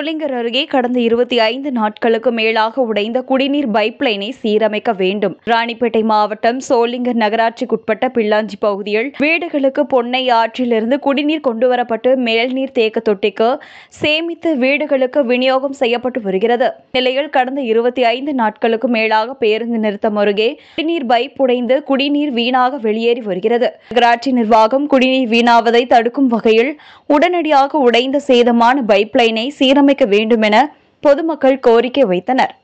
சோளிங்கர் அருகே கடந்த இருபத்தி ஐந்து நாட்களுக்கு மேலாக உடைந்த குடிநீர் பைப்லைனை சீரமைக்க வேண்டும் ராணிப்பேட்டை மாவட்டம் சோளிங்கர் நகராட்சிக்குட்பட்ட பிள்ளாஞ்சி பகுதியில் வீடுகளுக்கு பொன்னை ஆற்றிலிருந்து குடிநீர் கொண்டுவரப்பட்டு மேல்நீர் தேக்க தொட்டிக்கு சேமித்து வீடுகளுக்கு விநியோகம் செய்யப்பட்டு வருகிறது நிலையில் கடந்த இருபத்தி ஐந்து நாட்களுக்கு மேலாக பேருந்து நிறுத்தம் அருகே குடிநீர் பைப் உடைந்து குடிநீர் வீணாக வெளியேறி வருகிறது நகராட்சி நிர்வாகம் குடிநீர் வீணாவதை தடுக்கும் வகையில் உடனடியாக உடைந்த சேதமான பைப்லைனை சீரமைக்க வேண்டும் என பொதுமக்கள் கோரிக்கை வைத்தனர்